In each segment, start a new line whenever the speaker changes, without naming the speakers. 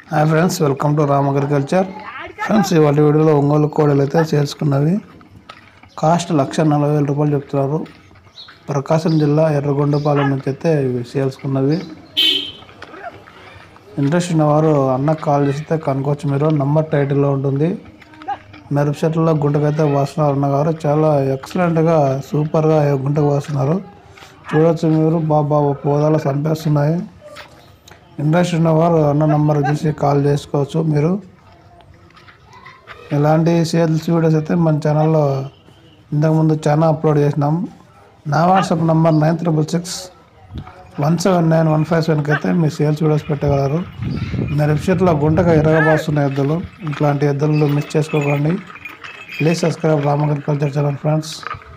Hi friends welcome to Ram agriculture friends ఇవాళ వీడియోలో ఒంగోలు కోడలు అయితే చేసుకున్నవి కాస్ట్ లక్ష నలభై వేల రూపాయలు చెప్తున్నారు ప్రకాశం జిల్లా ఎర్రగొండపాలెం నుంచి అయితే ఇవి చేసుకున్నవి ఇంట్రెస్ట్ ఉన్నవారు అన్నకు కాల్ చేస్తే కనుకోవచ్చు మీరు నంబర్ టైటిల్లో ఉంటుంది మిరప చెట్లలో గుంటకైతే వాస్తున్నారు అన్నగారు చాలా ఎక్సలెంట్గా సూపర్గా గుంటకు వాస్తున్నారు చూడొచ్చు మీరు బాబా పోదాలు చంపేస్తున్నాయి ఇంట్రెస్ట్ ఉన్నవారు అన్న నంబర్ చూసి కాల్ చేసుకోవచ్చు మీరు ఇలాంటి సేల్స్ వీడియోస్ అయితే మన ఛానల్లో ఇంతకుముందు చాలా అప్లోడ్ చేసినాం నా WhatsApp number nine triple six one seven nine one five సెవెన్కి అయితే మీ సేల్స్ వీడియోస్ పెట్టగలరు మీ వెబ్సైట్లో గుంటగా ఎరగబాస్తున్న ఎద్దులు ఇట్లాంటి ఎద్దులు మిస్ చేసుకోకండి please subscribe Ram agriculture channel friends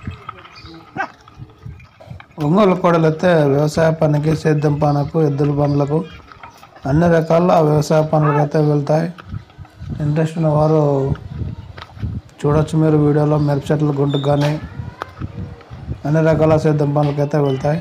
Ongole కోడలు అయితే వ్యవసాయ పనికి సేద్యం పనులకు ఎద్దుల పనులకు అన్ని రకాల వ్యవసాయ పనులకు అయితే వెళ్తాయి ఇంట్రెస్ట్ ఉన్న వారు చూడొచ్చు మీరు వీడియోలో మిరప చెట్ల గుంటుకు కానీ అన్ని రకాల సేద్యం పనులకు అయితే వెళ్తాయి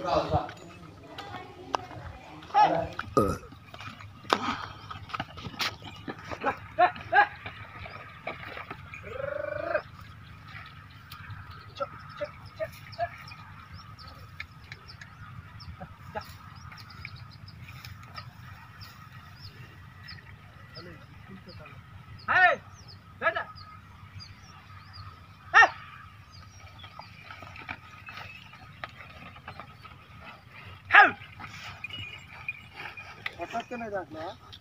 Hey! Beta! Hey! Hey!